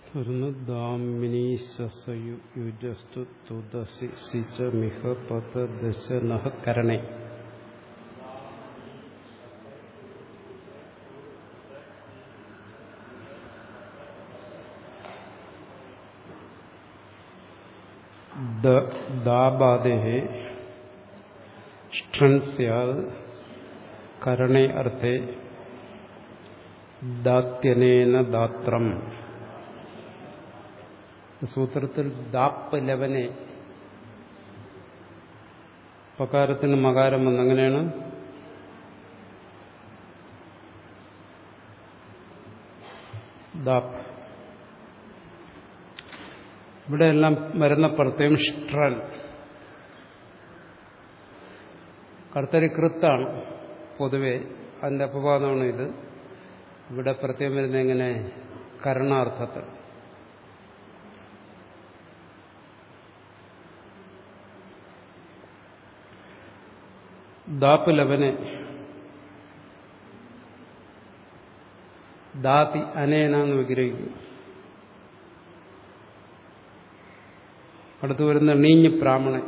തുടർന്ന് ദാമിനീശസയുജസ്തു തുദസി സിച്ച മിഹ പത ദശ നഹ കരണേ ദാബാദേ ഷ്ഠൻ സ്യാത് കരണേ അർത്ഥേ ദാത്യനേന ദാത്രം സൂത്രത്തിൽ ദാപ്പ് ലവനെ പകാരത്തിന് മകാരം വന്നങ്ങനെയാണ് ദാപ്പ് ഇവിടെ എല്ലാം വരുന്ന പ്രത്യേകം ഷ്ട്രൻ കർത്തരി കൃത്താണ് പൊതുവെ അതിന്റെ അപവാദമാണ് ഇത് ഇവിടെ പ്രത്യേകം വരുന്നത് എങ്ങനെ കരണാർത്ഥത്തിൽ ദാപ്പ് ലവനെ ദാതി അനേന എന്ന് വിഗ്രഹിക്കും അടുത്തു വരുന്ന നീഞ്ഞ് ബ്രാഹ്മണൻ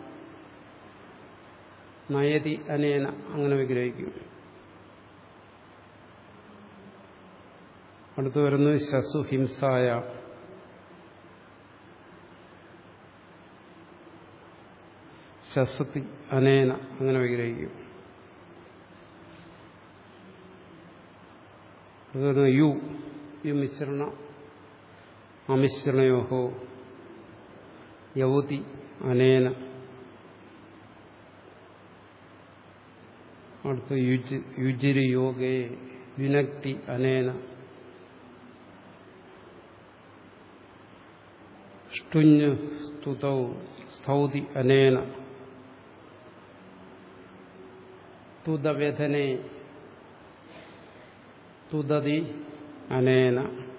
നയതി അനേന അങ്ങനെ വിഗ്രഹിക്കും അടുത്തു വരുന്നത് ശസു ഹിംസായ ശസത്തി അനേന അങ്ങനെ വിഗ്രഹിക്കും അതുപോലെ യു യു മിശ്രണ അമിശ്രണയോഹോ യൗതി അനേന അടുത്ത് യുജ് യുജിരി യോഗേ വിനക്തി അനേന ഷ്ടുഞ്ഞ് സ്തുതൗ സ്തൗതി അനേന തുതവേദനെ തുതതി അനേന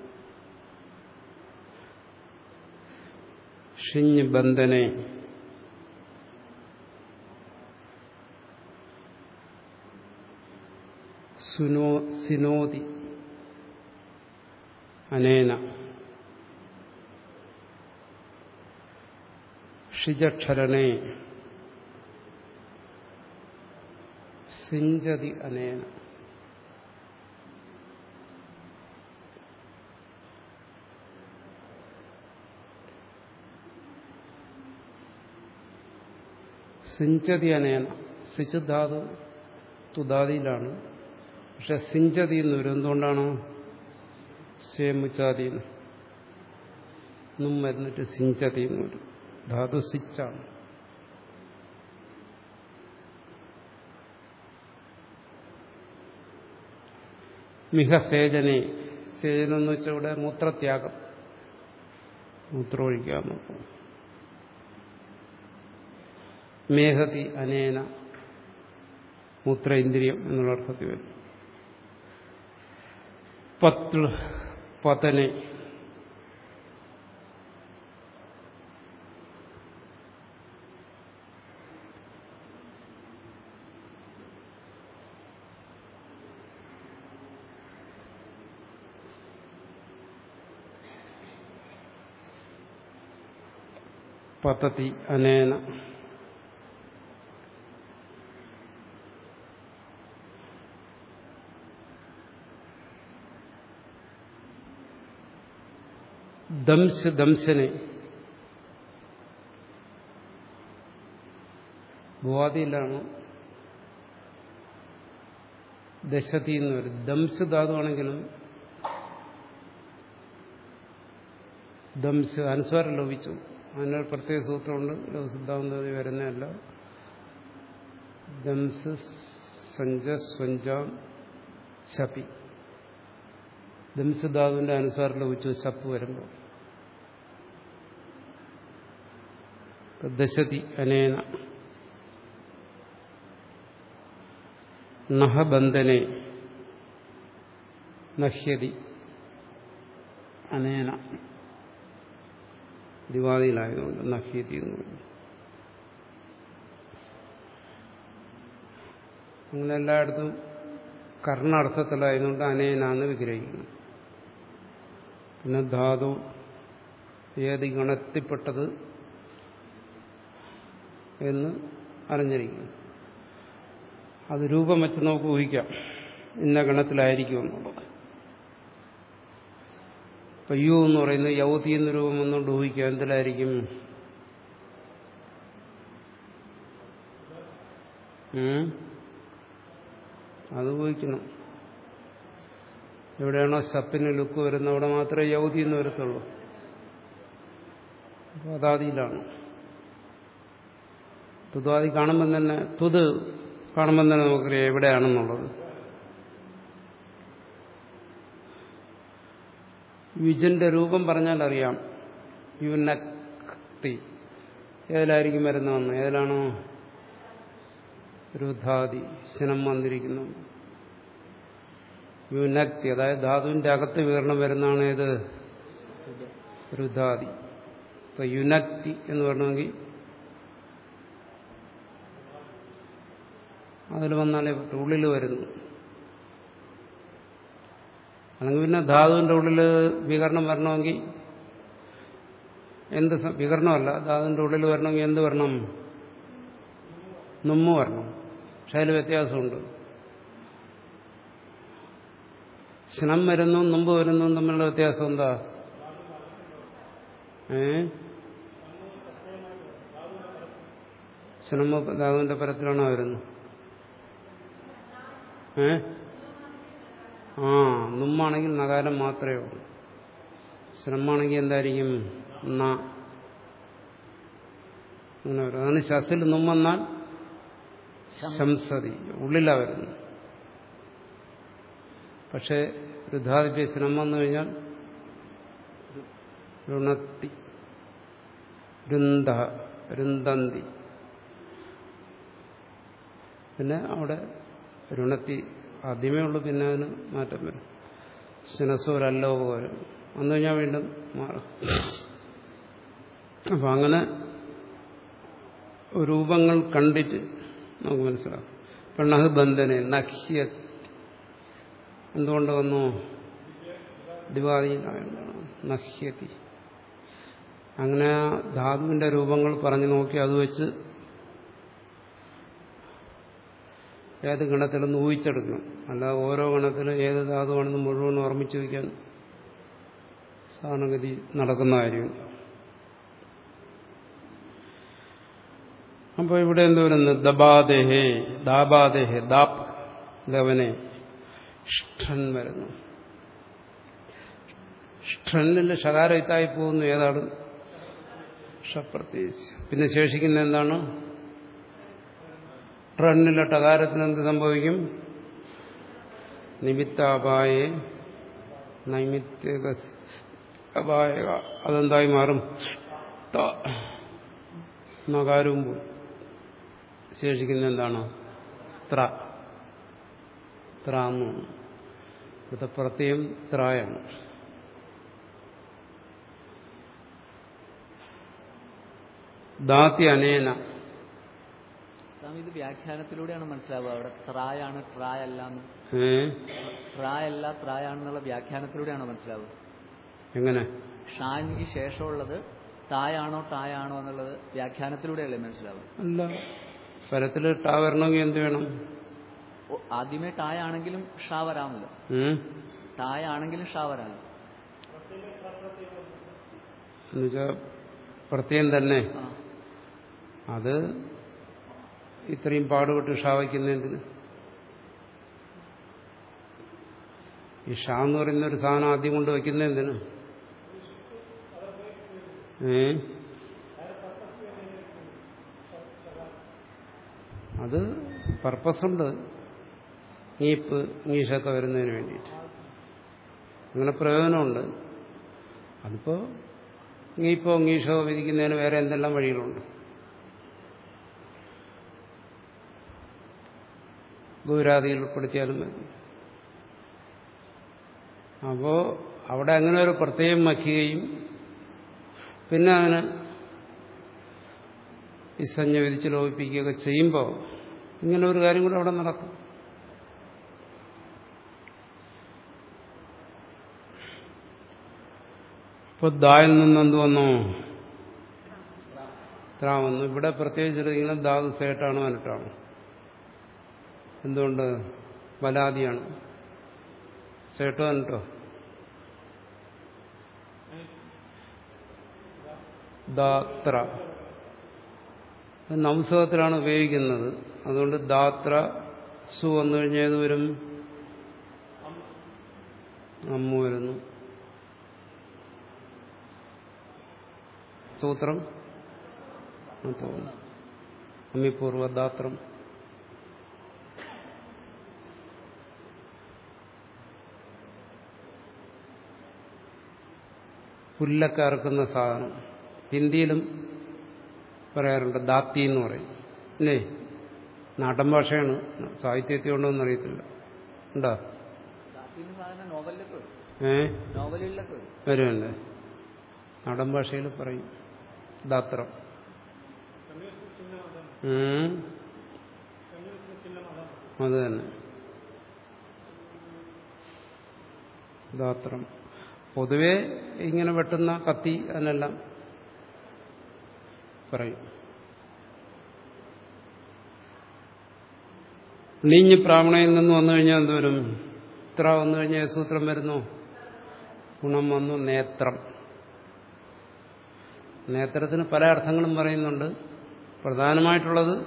ഷിഞ്ഞ് ബന്ധനെ സുനോ സിനോതി അനേന ഷിജക്ഷരണേ സിഞ്ചതി അനേന സിഞ്ചതി അനേന സിച്ച് ധാതു തുദാതിയിലാണ് പക്ഷെ സിഞ്ചതി എന്ന് വരും എന്തുകൊണ്ടാണ് സേമുച്ചാതി എന്നും വരുന്നിട്ട് സിഞ്ചതി എന്ന് വരും ധാതു സിച്ചാണ് മിഹ സേജനെ സേചനം എന്ന് വെച്ചാൽ ഇവിടെ മൂത്രത്യാഗം മൂത്രമൊഴിക്കുക നോക്കും മേഹതി അനേന മൂത്ര ഇന്ദ്രിയം എന്നുള്ള അർത്ഥത്തിൽ വരും പത്ത് പതനെ പതതി അനേന ദംശ ദംശനെ ഭുവാദിയിലാണ് ദശതി എന്ന് വരും ദംശ ധാതുവാണെങ്കിലും ദംശ അനുസ്വാരം ലോപിച്ചു അതിനൊരു പ്രത്യേക സൂത്രമുണ്ട് സിദ്ധാന്തത്തിൽ വരുന്നതല്ല ദംസ് സഞ്ച സ്വഞ്ചാം ശപി ദംസധാതുവിന്റെ അനുസാരം ലോപിച്ചു ശപ്പ് വരുമ്പോൾ ദശതി അനേന നഹബന്ധനെ നഹ്യതി അനേന ദിവാദിയിലായതുകൊണ്ട് നഹ്യതി എന്ന് പറഞ്ഞു അങ്ങനെ എല്ലായിടത്തും കർണാർത്ഥത്തിലായതുകൊണ്ട് അനേനാന്ന് വിഗ്രഹിക്കുന്നു പിന്നെ ധാതു ഏത് ഗണത്തിൽപ്പെട്ടത് എന്ന് അറിഞ്ഞിരിക്കുന്നു അത് രൂപം വെച്ച് നമുക്ക് ഊഹിക്കാം ഇന്ന ഗണത്തിലായിരിക്കും എന്നുള്ളത് ഇപ്പൊ യു എന്ന് പറയുന്നത് യൗതി എന്ന രൂപം വന്നുകൊണ്ട് ഊഹിക്കാം എന്തിലായിരിക്കും ഉം? അത് ഊഹിക്കണം എവിടെയാണോ സപ്പിന് ലുക്ക് വരുന്നത് അവിടെ മാത്രമേ യൗതി എന്ന് വരത്തുള്ളൂ അപ്പോൾ അതാദിയിലാണ് തുതാദി കാണുമ്പം തന്നെ തുത് കാണുമ്പം തന്നെ നമുക്കറിയാം എവിടെയാണെന്നുള്ളത് യുജന്റെ രൂപം പറഞ്ഞാൽ അറിയാം യുനക്തി ഏതിലായിരിക്കും വരുന്നതെന്ന് ഏതിലാണോ രുധാതി ശനം വന്നിരിക്കുന്നു യുനക്തി അതായത് ധാതുവിന്റെ അകത്ത് വിവരണം വരുന്നതാണ് ഏത് രുധാതി ഇപ്പൊ യുനക്തി എന്ന് പറയണമെങ്കിൽ അതിൽ വന്നാലേ പറ്റൂ ഉള്ളിൽ വരുന്നു അല്ലെങ്കിൽ പിന്നെ ധാതുവിന്റെ ഉള്ളിൽ വികരണം വരണമെങ്കിൽ എന്ത് സ- വികരണമല്ല ധാതുവിന്റെ ഉള്ളിൽ വരണമെങ്കിൽ എന്ത് വരണം നുമ്മ് വരണം പക്ഷെ അതിൽ വ്യത്യാസമുണ്ട് സ്നം വരുന്നു നുമ്പ് വരുന്നു തമ്മിലുള്ള വ്യത്യാസം എന്താ ഏ സ്നമ്മ ധാതുവിന്റെ പരത്തിലാണോ വരുന്നത് ഏ ആ നുമ്മാണെങ്കിൽ നകാരം മാത്രമേ ഉള്ളൂ ശ്രമാണെങ്കിൽ എന്തായിരിക്കും ന അങ്ങനെ വരും അതാണ് ശസിൽ നുമ്മെന്നാൽ ശംസതി ഉള്ളിലാ വരുന്നു പക്ഷെ രുദ്ധാദിപ്യ ശ്രം വന്നു കഴിഞ്ഞാൽ രുണത്തി രുന്ദ രുന്ദന്തി പിന്നെ അവിടെ രുണത്തി ആദ്യമേ ഉള്ളൂ പിന്നെ അതിന് മാറ്റം വരും ശനസൂരല്ലോ വരും വന്നു കഴിഞ്ഞാൽ വീണ്ടും മാറും അപ്പം അങ്ങനെ രൂപങ്ങൾ കണ്ടിട്ട് നമുക്ക് മനസ്സിലാക്കും പെണ്ണഹ് ബന്ധനെ നഖ്യ എന്തുകൊണ്ട് വന്നു ദിവാദിയിലായതാണ് നഹ്യതി അങ്ങനെ ആ ധാതുവിന്റെ രൂപങ്ങൾ പറഞ്ഞു നോക്കി അത് വെച്ച് ഏത് ഗണത്തിലൊന്ന് ഊഹിച്ചെടുക്കണം അല്ലാതെ ഓരോ ഗണത്തിലും ഏത് ധാതുവാണെന്ന് മുഴുവൻ ഓർമ്മിച്ചു വയ്ക്കാൻ സാധാരണഗതി നടക്കുന്ന കാര്യമില്ല അപ്പോൾ ഇവിടെ എന്ത് വരുന്നു ദബാദേഹേ ദാബാദേഹേ ദാപ് ദവനെ ഷ്ഠൻ വരുന്നു ഷ്ഠനിൽ ഷകാരത്തായി പോകുന്നു ഏതാണ് ഷപ്രത്യേകിച്ച് പിന്നെ ശേഷിക്കുന്ന എന്താണ് ട്രണ്ണിലെ ടകാരത്തിന് എന്ത് സംഭവിക്കും നിമിത്താപായെ നൈമിത്യക അപായ അതെന്തായി മാറും ത. നകാരവും പോയി ശേഷിക്കുന്ന എന്താണ് ത്ര ത്ര എന്ന് ഇവിടുത്തെ പ്രത്യയം ത്രായാണ് ദാത്തി അനേന സ്വാമി ഇത് വ്യാഖ്യാനത്തിലൂടെയാണ് മനസ്സിലാവുക അവിടെ ത്രായാണ് ട്രായ് അല്ല എന്ന് ഏ ട്രായ് അല്ല ത്രായാണെന്നുള്ള വ്യാഖ്യാനത്തിലൂടെയാണ് മനസ്സിലാവുക എങ്ങനെ ഷാനിക്ക് ശേഷമുള്ളത് തായാണോ ടായാണോ എന്നുള്ളത് വ്യാഖ്യാനത്തിലൂടെയല്ലേ മനസ്സിലാവുക അല്ല പരത്തിൽ ടാ വരണമെങ്കിൽ എന്ത് വേണം ഓ, ആദ്യമേ ടായാണെങ്കിലും ഷാ വരാമല്ലോ ഉം? ടായാണെങ്കിലും ഷാ വരാമല്ലോ എന്നുവെച്ചാ പ്രത്യയം തന്നെ ആ അത് ഇത്രയും പാടുപെട്ട് ഷാ വയ്ക്കുന്നതിന് ഈ ഷാ എന്ന് പറയുന്ന ഒരു സാധനം ആദ്യം കൊണ്ട് വയ്ക്കുന്ന എന്തിന് ഏ അത് പർപ്പസുണ്ട് നീപ്പ് നീഷൊക്കെ വരുന്നതിന് വേണ്ടിയിട്ട് അങ്ങനെ പ്രയോജനമുണ്ട് അതിപ്പോ നീപ്പോ ngീഷോ വിധിക്കുന്നതിന് വേറെ എന്തെല്ലാം വഴികളുണ്ട് ഗൗരാദികൾ ഉൾപ്പെടുത്തിയാലും മതി അപ്പോ അവിടെ അങ്ങനെ ഒരു പ്രത്യേകം വയ്ക്കുകയും പിന്നെ അതിന് ഈ സഞ്ജ വിധിച്ച് ലോപിപ്പിക്കുകയൊക്കെ ചെയ്യുമ്പോൾ ഇങ്ങനെ ഒരു കാര്യം കൂടെ അവിടെ നടക്കും ഇപ്പൊ ദായിൽ നിന്ന് എന്ത് വന്നു ത്രാ വന്നു ഇവിടെ പ്രത്യേകിച്ചിരിക്കുന്നത് ധാതു സേട്ടാണോ അനട്ടാണോ എന്തുകൊണ്ട് ബലാദിയാണ് സേട്ടോ അനട്ടോ ദാത്ര നംസകത്തിലാണ് ഉപയോഗിക്കുന്നത് അതുകൊണ്ട് ദാത്ര സു വന്നു കഴിഞ്ഞാൽ ഏത് വരും അമ്മു വരുന്നു സൂത്രം അമ്മിപൂർവ ദാത്രം പുല്ലൊക്കെ അറുക്കുന്ന സാധനം ഹിന്ദിയിലും പറയാറുണ്ട് ദാത്തി എന്ന് പറയും അല്ലേ നാടൻ ഭാഷയാണ് സാഹിത്യത്തിൽ ഉണ്ടോ എന്നറിയത്തില്ല ഉണ്ടോ ദാത്തിന് സാധനം നോവലിലൊക്കെ വരും ഏ നോവലിലൊക്കെ വരും വരുമല്ലേ നാടൻ ഭാഷയിൽ പറയും ദാത്രം ഉം. അത് തന്നെ ദാത്രം പൊതുവെ ഇങ്ങനെ വെട്ടുന്ന കത്തി അതിനെല്ലാം പറയും നീഞ്ഞ് പ്രാവണയിൽ നിന്ന് വന്നു കഴിഞ്ഞാൽ എന്ത് വരും ഇത്ര വന്നു കഴിഞ്ഞാൽ സൂത്രം വരുന്നു ഗുണം വന്നു നേത്രം നേത്രത്തിന് പല അർത്ഥങ്ങളും പറയുന്നുണ്ട് പ്രധാനമായിട്ടുള്ളത്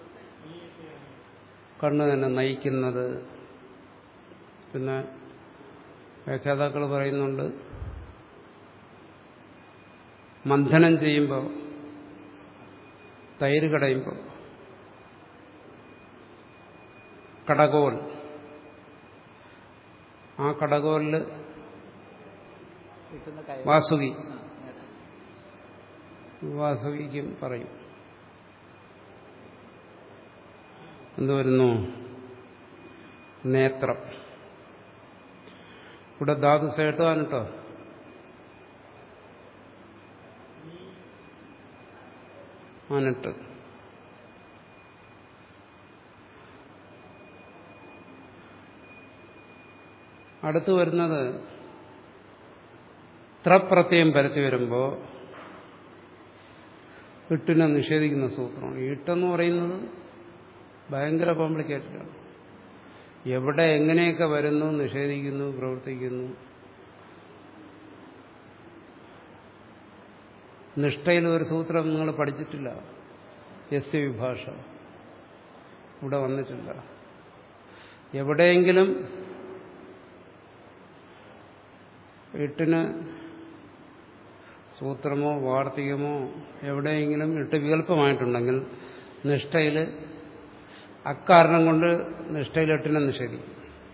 കണ്ണ് തന്നെ നയിക്കുന്നത് പിന്നെ വ്യാഖ്യാതാക്കൾ പറയുന്നുണ്ട് മന്ഥനം ചെയ്യുമ്പോൾ തൈര് കടയുമ്പോൾ കടകോൽ ആ കടകോലിൽ കിട്ടുന്ന കയറ് വാസുകി ആ, നേരെ. വാസുകിക്കും പറയും എന്ത് വരുന്നു നേത്രം ഇവിടെ ധാതു സേട്ടാണ് കേട്ടോ ആനിട്ട് അടുത്ത് വരുന്നത് ത്രപ്രത്യയം പരത്തി വരുമ്പോൾ ഇട്ടിനെ നിഷേധിക്കുന്ന സൂത്രമാണ് ഇട്ടെന്ന് പറയുന്നത് ഭയങ്കര കോംപ്ലിക്കേറ്റഡ് ആണ് എവിടെ എങ്ങനെയൊക്കെ വരുന്നു നിഷേധിക്കുന്നു പ്രവർത്തിക്കുന്നു നിഷ്ഠയിൽ ഒരു സൂത്രം നിങ്ങൾ പഠിച്ചിട്ടില്ല എസ് വിഭാഷ ഇവിടെ വന്നിട്ടില്ല എവിടെയെങ്കിലും എട്ടിന് സൂത്രമോ വാർത്തികമോ എവിടെയെങ്കിലും എട്ട് വികല്പമായിട്ടുണ്ടെങ്കിൽ നിഷ്ഠയിൽ അക്കാരണം കൊണ്ട് നിഷ്ഠയിൽ എട്ടിനെ നിഷേധിക്കും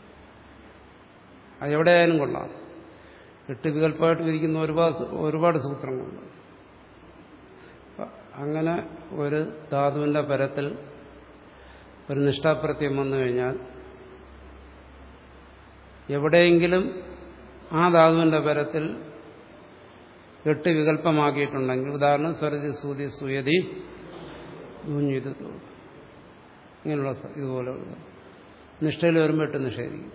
അത് എവിടെയായാലും കൊള്ളാം എട്ട് വികല്പമായിട്ട് വിരിക്കുന്ന ഒരുപാട് ഒരുപാട് സൂത്രങ്ങളുണ്ട് അങ്ങനെ ഒരു ധാതുവിന്റെ പരത്തിൽ ഒരു നിഷ്ഠാപ്രത്യം വന്നു കഴിഞ്ഞാൽ എവിടെയെങ്കിലും ആ ധാതുവിന്റെ പരത്തിൽ എട്ട് വികല്പമാക്കിയിട്ടുണ്ടെങ്കിൽ ഉദാഹരണം സ്വരതി സൂതി സുയതി ഊഞ്ഞിത് ഇങ്ങനെയുള്ള സ- ഇതുപോലെയുള്ള നിഷ്ഠയിൽ വരുമ്പോൾ എട്ട് നിഷേധിക്കും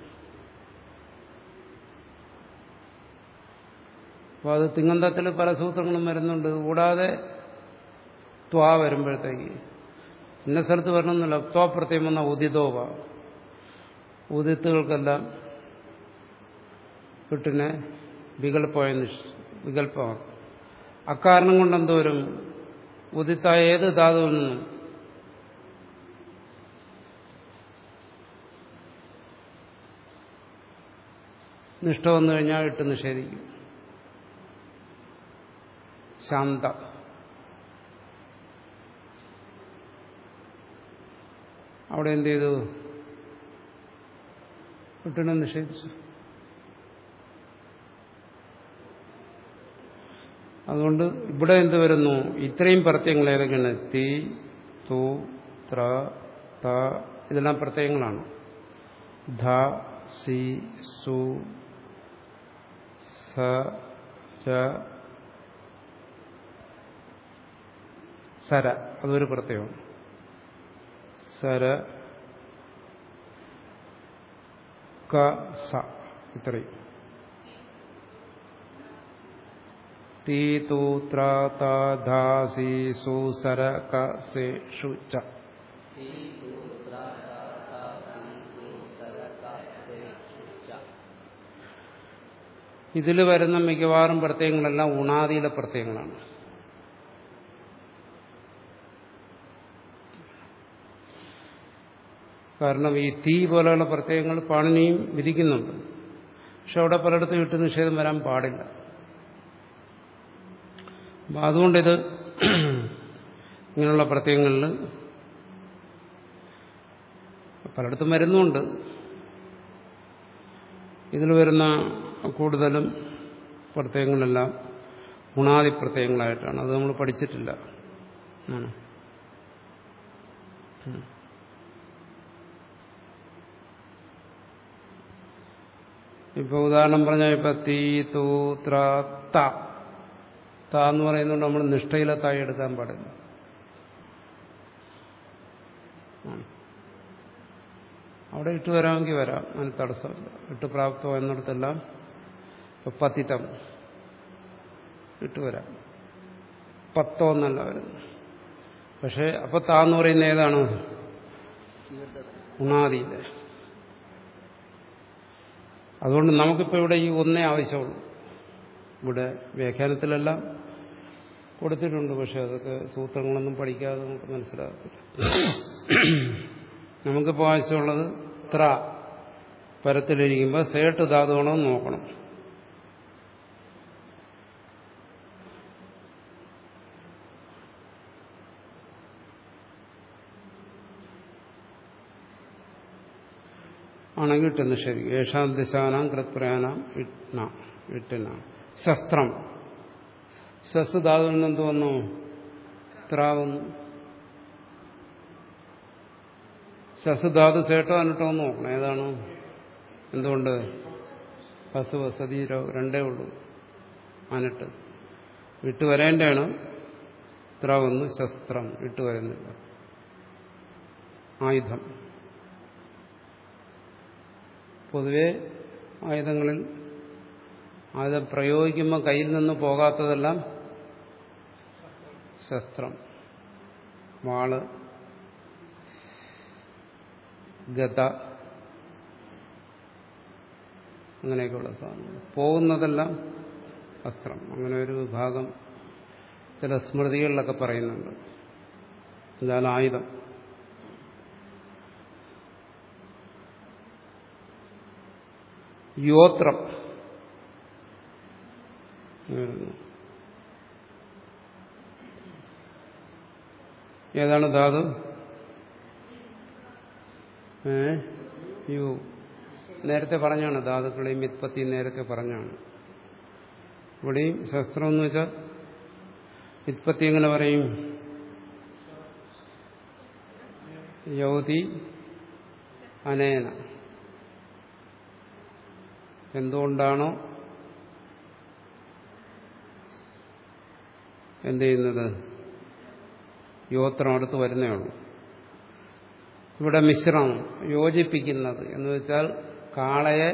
അപ്പോൾ അത് തിങ്ങന്തത്തിൽ പല സൂത്രങ്ങളും വരുന്നുണ്ട് കൂടാതെ ത്വാ വരുമ്പോഴത്തേക്ക് ഇന്ന സ്ഥലത്ത് വരണമെന്നില്ല ത്വാ പ്രത്യേകം വന്ന ഉദിതോവ ഉദിത്തുകൾക്കെല്ലാം വിട്ടിനെ വികല്പമായ നിഷ് വികല്പമാക്കും അക്കാരണം കൊണ്ട് എന്തോരും ഉദിത്തായ ഏത് ധാതുവിൽ നിന്നും നിഷ്ഠ വന്നു കഴിഞ്ഞാൽ ഇട്ട് നിഷേധിക്കും ശാന്ത അവിടെ എന്ത് ചെയ്തു ഇട്ടിനെ നിഷേധിച്ചു അതുകൊണ്ട് ഇവിടെ എന്ത് വരുന്നു ഇത്രയും പ്രത്യയങ്ങൾ ഏതൊക്കെയാണ് തി തു ത്ര ത ഇതെല്ലാം പ്രത്യയങ്ങളാണ് ധ സി സു സ ര സര അതൊരു പ്രത്യയമാണ് സര ക സ ഇത്രയും തീ തൂ ത്ര ത ധാ സി സു സര ക സേ ഷു ച ഇതിൽ വരുന്ന മിക്കവാറും പ്രത്യയങ്ങളെല്ലാം ഉണാദിയിലെ പ്രത്യയങ്ങളാണ് കാരണം ഈ തീ പോലെയുള്ള പ്രത്യയങ്ങൾ പാണിനിയും വിധിക്കുന്നുണ്ട് പക്ഷെ അവിടെ പലയിടത്തും ഇട്ട് നിഷേധം വരാൻ പാടില്ല അപ്പം അതുകൊണ്ടിത് ഇങ്ങനെയുള്ള പ്രത്യയങ്ങളിൽ പലയിടത്തും വരുന്നുണ്ട് ഇതിൽ വരുന്ന കൂടുതലും പ്രത്യയങ്ങളെല്ലാം ഗുണാദി പ്രത്യയങ്ങളായിട്ടാണ് അത് നമ്മൾ പഠിച്ചിട്ടില്ല ആണ് ഇപ്പൊ ഉദാഹരണം പറഞ്ഞാൽ ഇപ്പൊ തീ തൂ ത്ര ത ത എന്ന് പറയുന്നത് നമ്മൾ നിഷ്ഠയിലെ തായി എടുക്കാൻ പാടില്ല അവിടെ ഇട്ട് വരാമെങ്കിൽ വരാം അതിന് തടസ്സമില്ല ഇട്ട് പ്രാപ്തം എന്നിടത്തെല്ലാം ഇപ്പൊ പത്തിത്തം ഇട്ട് വരാം പത്തോ എന്നല്ല വരുന്നു പക്ഷെ അപ്പൊ താന്ന് പറയുന്ന ഏതാണ് ഉണാദിയിലെ അതുകൊണ്ട് നമുക്കിപ്പോൾ ഇവിടെ ഈ ഒന്നേ ആവശ്യമുള്ളൂ ഇവിടെ വ്യാഖ്യാനത്തിലെല്ലാം കൊടുത്തിട്ടുണ്ട് പക്ഷെ അതൊക്കെ സൂത്രങ്ങളൊന്നും പഠിക്കാതെ നമുക്ക് മനസ്സിലാകത്തില്ല നമുക്കിപ്പോൾ ആവശ്യമുള്ളത് ത്ര പരത്തിലിരിക്കുമ്പോൾ സേട്ട് ധാതുവാണോ എന്ന് നോക്കണം ആണെങ്കിൽ ഇട്ടെന്ന് ശരി ഏഷാം ദിശാനാം കൃത്പ്രയാനാം ഇട്ന ഇട്ടിന ശസ്ത്രം ശസ് ധാതുവിൽ നിന്ന് എന്ത് വന്നു ത്രാവുന്നു ശസ് ധാതു സേട്ടോ അനിട്ടോ എന്ന് നോക്കണം ഏതാണ് എന്തുകൊണ്ട് പശു വസതീരോ രണ്ടേ ഉള്ളൂ അനിട്ട് ഇട്ട് വരേണ്ടതാണ് ത്രാവുന്നു ശസ്ത്രം ഇട്ട് വരുന്നില്ല ആയുധം പൊതുവെ ആയുധങ്ങളിൽ ആയുധം പ്രയോഗിക്കുമ്പോൾ കയ്യിൽ നിന്ന് പോകാത്തതെല്ലാം ശസ്ത്രം വാള് ഗത അങ്ങനെയൊക്കെയുള്ള സാധനങ്ങൾ പോകുന്നതെല്ലാം അസ്ത്രം അങ്ങനെ ഒരു വിഭാഗം ചില സ്മൃതികളിലൊക്കെ പറയുന്നുണ്ട് എന്നാൽ ആയുധം യോത്രം ഏതാണ് ധാതു ഏ യു നേരത്തെ പറഞ്ഞാണ് ധാതുക്കളെയും വിത്പത്തി നേരത്തെ പറഞ്ഞാണ് ഇവിടെയും ശസ്ത്രം എന്ന് വെച്ചാൽ വിത്പത്തി എങ്ങനെ പറയും യൗതി അനേന എന്തുകൊണ്ടാണോ എന്ത് ചെയ്യുന്നത് യോത്രം അടുത്ത് വരുന്നേ ഉള്ളൂ ഇവിടെ മിശ്രണം യോജിപ്പിക്കുന്നത് എന്ന് വെച്ചാൽ കാളയെ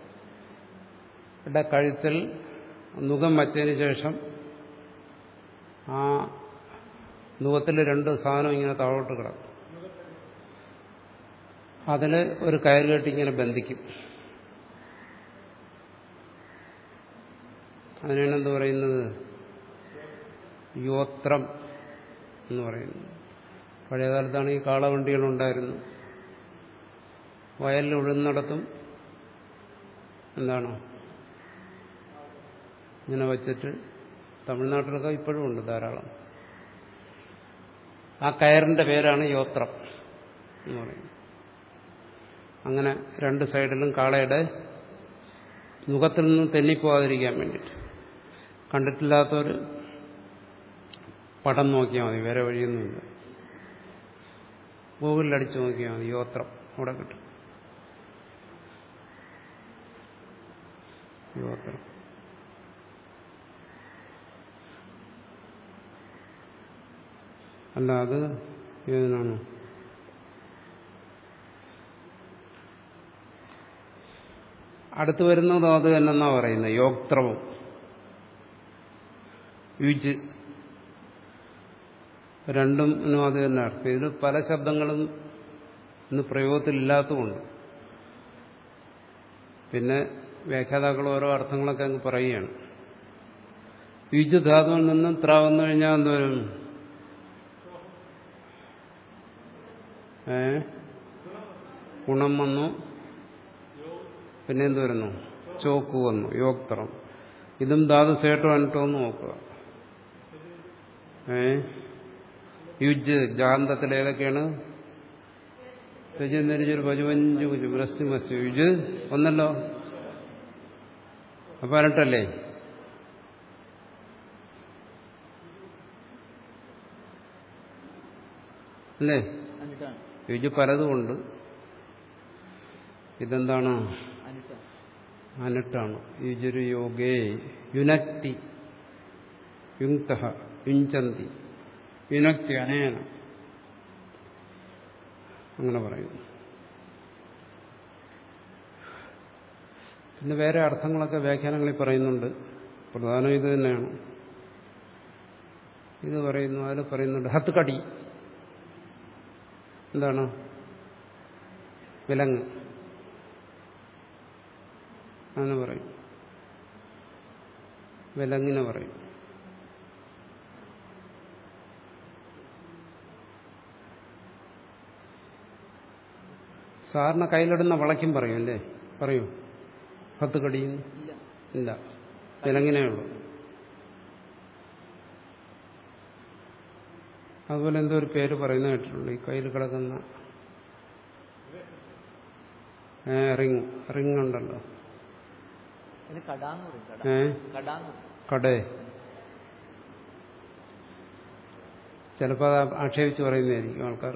കഴുത്തിൽ നുഖം വച്ചതിന് ശേഷം ആ നുഖത്തിൽ രണ്ട് സാധനം ഇങ്ങനെ താഴോട്ട് കിടക്കും അതിൽ ഒരു കയറ് കെട്ടി ഇങ്ങനെ ബന്ധിക്കും അതിനാണ് എന്ത് പറയുന്നത് യോത്രം എന്ന് പറയുന്നത് പഴയകാലത്താണ് ഈ കാളവണ്ടികളുണ്ടായിരുന്നു വയലിൽ ഉഴുന്നിടത്തും എന്താണ് ഇങ്ങനെ വച്ചിട്ട് തമിഴ്നാട്ടിലൊക്കെ ഇപ്പോഴും ഉണ്ട് ധാരാളം ആ കയറിന്റെ പേരാണ് യോത്രം എന്ന് പറയുന്നത് അങ്ങനെ രണ്ട് സൈഡിലും കാളയുടെ മുഖത്തിൽ നിന്ന് തെന്നിപ്പോവാതിരിക്കാൻ വേണ്ടിയിട്ട് കണ്ടിട്ടില്ലാത്തൊരു പടം നോക്കിയാൽ മതി വേറെ വഴിയൊന്നുമില്ല ഗൂഗിളിൽ അടിച്ചു നോക്കിയാൽ മതി യോത്രം അവിടെ കിട്ടും യോത്രം അല്ല അത് ഏതിനാണ് അടുത്ത് വരുന്നതും അത് തന്നെന്നാ പറയുന്നത് യോക്ത്രവും യുജ് രണ്ടും അത് തന്നെ അർത്ഥം ഇതിൽ പല ശബ്ദങ്ങളും ഇന്ന് പ്രയോഗത്തിലില്ലാത്തതുകൊണ്ട് പിന്നെ വ്യാഖ്യാതാക്കൾ ഓരോ അർത്ഥങ്ങളൊക്കെ അങ്ങ് പറയുകയാണ് യുജ് ധാതുവിൽ നിന്നും ത്ര വന്നു കഴിഞ്ഞാൽ എന്തോരും ഏ ഗുണം വന്നു പിന്നെ എന്ത് വരുന്നു ചോക്ക് വന്നു യോക്തറം ഇതും ധാതു സേട്ടോ അനിട്ടോ എന്ന് നോക്കുക ഏ യുജ് ജാന്തത്തിൽ ഏതൊക്കെയാണ് രജനരിജൊരു പജുവഞ്ചു കുജു ബ്രസ് മസ് യുജ് ഒന്നല്ലോ അപ്പൊ അരട്ടല്ലേ അല്ലേ അനിട്ടാണ് യുജ് പലതുമുണ്ട് ഇതെന്താണ് അനിട്ടാണ് അനട്ടാണ് യുജുരു യോഗേ യുനക്തി യുക്ത യുഞ്ചന്തി യുനക്തി അനേന അങ്ങനെ പറയുന്നു പിന്നെ വേറെ അർത്ഥങ്ങളൊക്കെ വ്യാഖ്യാനങ്ങളിൽ പറയുന്നുണ്ട് പ്രധാനം ഇത് തന്നെയാണ് ഇത് പറയുന്നു അതിൽ പറയുന്നുണ്ട് ഹത്ത് കടി എന്താണ് വിലങ്ങ് അങ്ങനെ പറയും വിലങ്ങിനെ പറയും സാറിന് കയ്യിലിടുന്ന വളയ്ക്കും പറയും അല്ലേ പറയൂ പത്ത് കടിയുന്നു ഇല്ല ഇല്ല വിലങ്ങിനേ ഉള്ളൂ അതുപോലെ എന്തോ ഒരു പേര് പറയുന്ന കേട്ടിട്ടുണ്ട് ഈ കയ്യിൽ കിടക്കുന്ന ഏ, റിങ് റിങ് ഉണ്ടല്ലോ ഇത് കടാന്ന് പറയും കട ഏ കടാന്ന് പറയും കടേ ചിലപ്പോൾ അത് ആക്ഷേപിച്ച് പറയുന്നതായിരിക്കും ആൾക്കാർ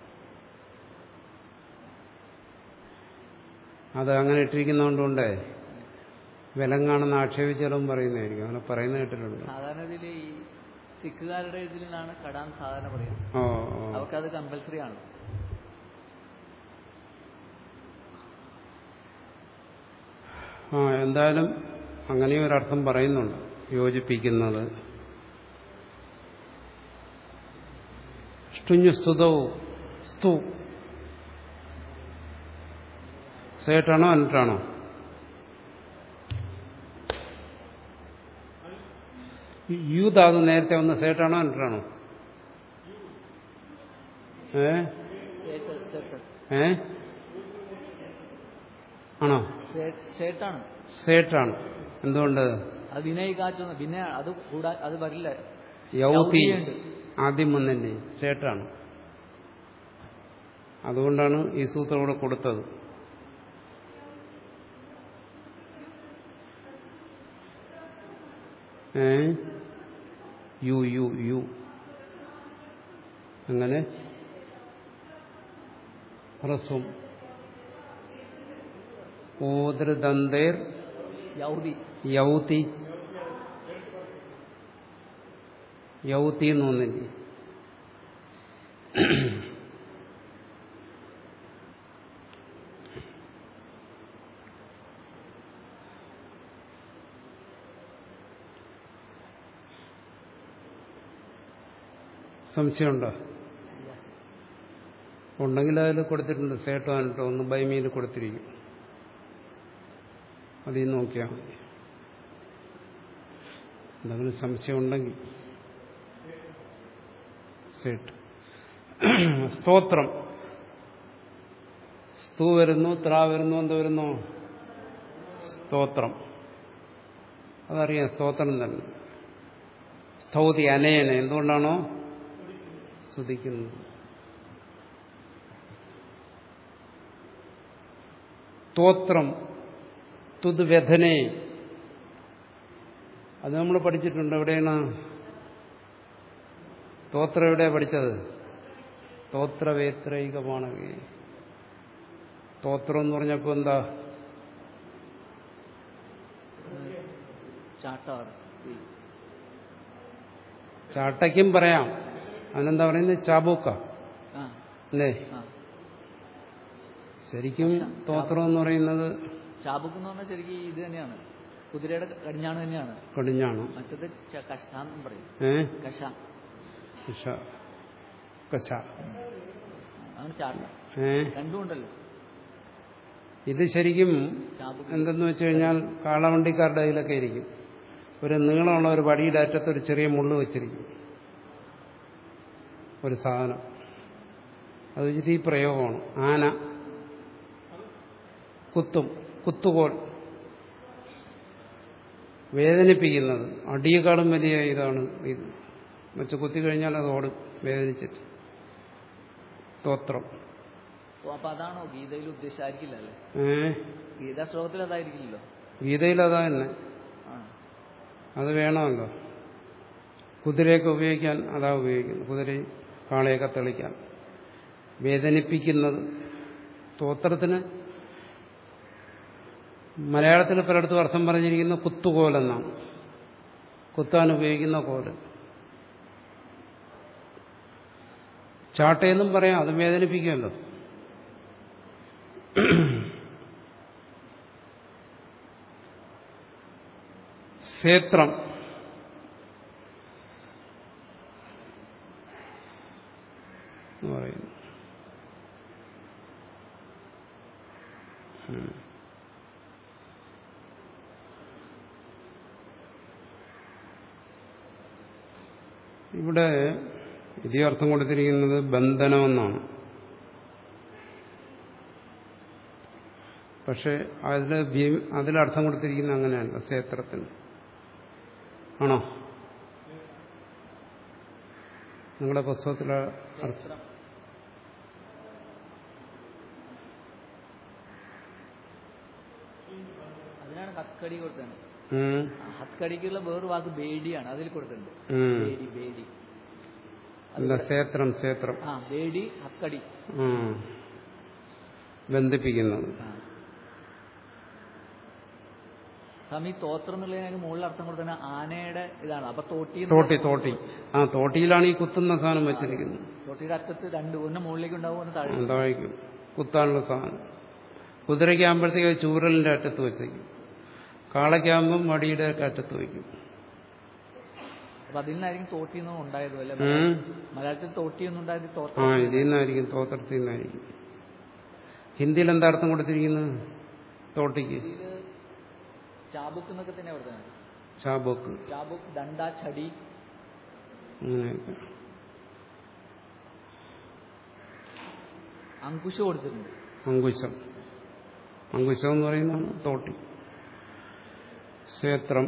അത് അങ്ങനെ ഇട്ടിരിക്കുന്നതുകൊണ്ടേ വിലങ്ങാണെന്ന് ആക്ഷേപിച്ചാലും പറയുന്നതായിരിക്കും അങ്ങനെ പറയുന്ന കേട്ടിട്ടുണ്ട് സാധാരണ ഇതിൽ ഈ സിഖുകാരുടെ ഇതിലാണ് കടാന്ന് സാധാരണ പറയുന്നത് ഓ ഓ. അവർക്കത് കമ്പൽസറി ആണ് ആ എന്തായാലും അങ്ങനെയും ഒരർത്ഥം പറയുന്നുണ്ട് യോജിപ്പിക്കുന്നത് ഷ്ടുഞ്ഞു സ്തുതവും സ്തു സേട്ടാണോ അനിട്ടാണോ യു ധാതു നേരത്തെ വന്ന സേട്ടാണോ അനിട്ടാണോ ഏ സേട്ട് സേട്ട് ഏ ആണോ സേ- സേട്ടാണ് സേട്ടാണ് എന്തുകൊണ്ട് അത് വിനയ് കാച്ചൊന്ന് പിന്നെ അത് കൂടാ അത് വരില്ല യൗതി യൗതിയുണ്ട്. ആദ്യം വന്നില്ലേ സേട്ടാണ് അതുകൊണ്ടാണ് ഈ സൂത്രം ഇവിടെ കൊടുത്തത് ഏ യു യു യു അങ്ങനെ ഹ്രസ്വം ഓതൃദന്തേർ യൗതി യൗതി യൗതി എന്ന് തോന്നില്ലേ സംശയമുണ്ടോ ഉണ്ടെങ്കിൽ അതിൽ കൊടുത്തിട്ടുണ്ട് സേട്ടോ അനിട്ടോ ഒന്ന് ബൈമിയിൽ കൊടുത്തിരിക്കും അതിൽ നോക്കിയാൽ മതി എന്തെങ്കിലും സംശയം ഉണ്ടെങ്കിൽ സേട്ട് സ്തോത്രം സ്തു വരുന്നു ത്ര വരുന്നു എന്ത് വരുന്നു സ്തോത്രം അതറിയാം സ്തോത്രം തന്നെ സ്തൗതി അനയന എന്തുകൊണ്ടാണോ സ്തുതിക്കുന്നത് സ്തോത്രം തുത് വ്യഥനെ അത് നമ്മൾ പഠിച്ചിട്ടുണ്ട് എവിടെയാണ് സ്തോത്രം എവിടെയാണ് പഠിച്ചത് സ്തോത്രവേത്രൈകമാണ് സ്തോത്രം എന്ന് പറഞ്ഞപ്പോൾ എന്താ ചാട്ടാറ് ചാട്ടയ്ക്കും പറയാം അതിനെന്താ പറയുന്നത് ചാബൂക്ക ആ അല്ലേ ആ ശരിക്കും സ്തോത്രം എന്ന് പറയുന്നത് ചാബുക്ക് എന്ന് പറഞ്ഞാൽ ശരിക്കും ഇത് തന്നെയാണ് കുതിരയുടെ കടിഞ്ഞാണ് തന്നെയാണ് കടിഞ്ഞാണ് മറ്റത് ച- കശാന്നും പറയും ഏ കശ കശ കശ അതാണ് ചാട്ട ഏ രണ്ടും ഉണ്ടല്ലോ ഇത് ശരിക്കും ചാബുക്ക് എന്തെന്ന് വെച്ച് കഴിഞ്ഞാൽ കാളവണ്ടിക്കാരുടെ കയ്യിലൊക്കെ ഇരിക്കും ഒരു നീളമുള്ള ഒരു വടിയുടെ അറ്റത്ത് ഒരു ചെറിയ മുള്ള് വെച്ചിരിക്കും ഒരു സാധനം അത് വെച്ചിട്ട് ഈ പ്രയോഗമാണ് ആന കുത്തും കുത്തുകോൽ വേദനിപ്പിക്കുന്നത് അടിയേക്കാളും വലിയ ഇതാണ് ഇത് വെച്ച് കുത്തി കഴിഞ്ഞാൽ അത് ഓടും വേദനിച്ചിട്ട് സ്തോത്രം ഓ, അപ്പൊ അതാണോ ഗീതയിൽ ഉദ്ദേശിച്ചായിരിക്കില്ല അല്ലേ ഏ ഗീതാ ശ്ലോകത്തിൽ അതായിരിക്കില്ലല്ലോ ഗീതയിൽ അതാ തന്നെ ആണ് അത് വേണമല്ലോ കുതിരയൊക്കെ ഉപയോഗിക്കാൻ അതാ ഉപയോഗിക്കുന്നത് കുതിരയും കാളയൊക്കെ തെളിക്കാൻ വേദനിപ്പിക്കുന്നത് സ്തോത്രത്തിന് മലയാളത്തിൽ പലയിടത്തും അർത്ഥം പറഞ്ഞിരിക്കുന്ന കുത്തുകോലെന്നാണ് കുത്താൻ ഉപയോഗിക്കുന്ന കോല് ചാട്ടയെന്നും പറയാം അത് വേദനിപ്പിക്കുമല്ലോ ക്ഷേത്രം എന്ന് പറയുന്നു ഉം. ഇവിടെ ഇതേ അർത്ഥം കൊടുത്തിരിക്കുന്നത് ബന്ധനമെന്നാണ് പക്ഷെ അതിൽ ഭീ- അതിലർത്ഥം കൊടുത്തിരിക്കുന്നത് അങ്ങനെയല്ല ക്ഷേത്രത്തിന് ആണോ നിങ്ങളുടെ പുസ്തകത്തിലെ അർത്ഥം ക്ഷേത്രം അതിനാണ് ഹത്കടി കൊടുത്തത് ഉം, ഹത്കടിക്കുള്ള വേറൊരു വാക്ക് ബേഡിയാണ് അതിൽ കൊടുത്തിട്ടുണ്ട് ഉം. ബേഡി ബേഡി എന്താ ക്ഷേത്രം ക്ഷേത്രം ആ ബേഡി ഹത്കടി ഉം. ബന്ധിപ്പിക്കുന്നത് ആ. സ്വാമി തോത്രം എന്നുള്ളതിന് മുകളിൽ അർത്ഥം കൊടുത്തത് ആനയുടെ ഇതാണ് അപ്പൊ തോട്ടി എന്ന് തോട്ടി തോട്ടി ആ തോട്ടിയിലാണ് ഈ കുത്തുന്ന സാധനം വെച്ചിരിക്കുന്നത് തോട്ടിയുടെ അറ്റത്ത് രണ്ട് ഒന്ന് മുകളിലേക്ക് ഉണ്ടാവും ഒന്ന് താഴെ എന്തായിരിക്കും കുത്താനുള്ള സാധനം കുതിരയ്ക്കാകുമ്പോഴത്തേക്ക് അത് ചൂരലിന്റെ അറ്റത്ത് വെച്ചേക്കും കാളയ്ക്കാകുമ്പം മടിയുടെ അറ്റത്ത് വയ്ക്കും അപ്പൊ അതിൽ നിന്നായിരിക്കും തോട്ടി ഒന്നും ഉണ്ടായത് അല്ലെ ഉം. മലയാളത്തിൽ തോട്ടി ഒന്നും ഉണ്ടായത് ആ തോത്രം ഇതിൽ നിന്നായിരിക്കും തോത്രത്തിൽ നിന്നായിരിക്കും ഹിന്ദിയിൽ എന്താ അർത്ഥം കൊടുത്തിരിക്കുന്നത് തോട്ടിക്ക് ഇതില് ചാബുക്ക് എന്നൊക്കെ തന്നെ കൊടുത്തത് ചാബോക്ക് ചാബുക്ക് ദണ്ട ചടി അങ്ങനെയൊക്കെ അങ്കുശ് കൊടുത്തിട്ടുണ്ട് അങ്കുശം അങ്കുശം എന്ന് പറയുന്നതാണ് തോട്ടി ക്ഷേത്രം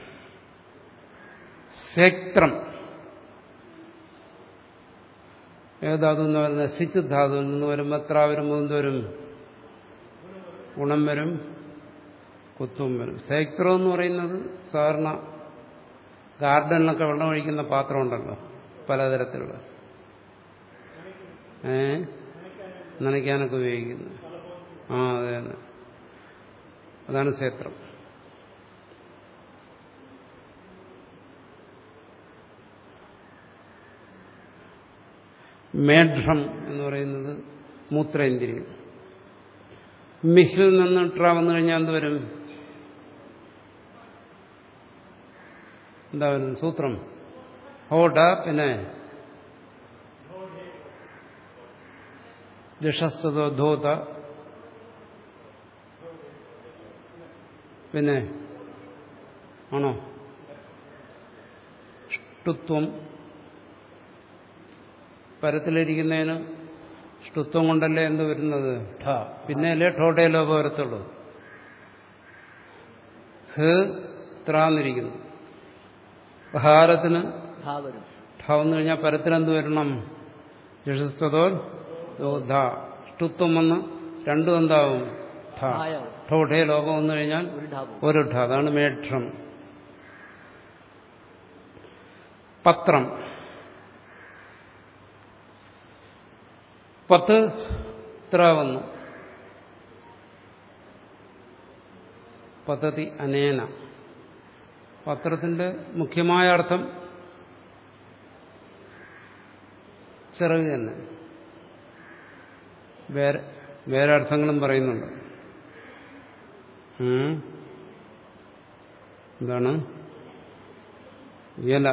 ക്ഷേത്രം ഏതാതു എന്ന് പറയുന്നത് സിച്ച് ധാതുവിൽ നിന്ന് വരുമ്പോൾ എത്ര വരുമ്പോൾ എന്ത് വരും ഗുണം വരും കുത്തും വരും ക്ഷേത്രം എന്ന് പറയുന്നത് സാധാരണ ഗാർഡനിലൊക്കെ വെള്ളം ഒഴിക്കുന്ന പാത്രം ഉണ്ടല്ലോ പലതരത്തിലുള്ള ഏ നനയ്ക്കാനൊക്കെ ഉപയോഗിക്കുന്നു ആ അതെ തന്നെ അതാണ് ക്ഷേത്രം മേഢ്രം എന്ന് പറയുന്നത് മൂത്രേന്ദ്രിയം മിഹിൽ നിന്ന് ട്ര വന്നു കഴിഞ്ഞാൽ എന്ത് വരും എന്താ വരും സൂത്രം ഹോട പിന്നെ ജഷസ്തോ ധോത പിന്നെ ആണോ ഷ്ടുത്വം പരത്തിലിരിക്കുന്നതിന് ഷ്ടുത്വം കൊണ്ടല്ലേ എന്ത് വരുന്നത് ഠ പിന്നെ അല്ലേ ഠോട്ടേ ലോപ വരത്തുള്ളൂ ഹ് ത്രാന്നിരിക്കുന്നു ഹാരത്തിന് ധാ വരും ഠ വന്നു കഴിഞ്ഞാൽ പരത്തിലെന്ത് വരണം ജഷസ്തോ ധ ഷ്ടുത്വം വന്ന് രണ്ടും എന്താവും ഠ ധായാവും ഠോഠേ ലോകം വന്നു കഴിഞ്ഞാൽ ഒരു ഢാവും ഒരു ഠ അതാണ് മേഠ്രം പത്രം പത്ത് ത്ര വന്നു പദ്ധതി അനേന പത്രത്തിന്റെ മുഖ്യമായ അർത്ഥം ചിറക് തന്നെ വേറെ വേറെ അർത്ഥങ്ങളും പറയുന്നുണ്ട് ഉം. എന്താണ് ഇല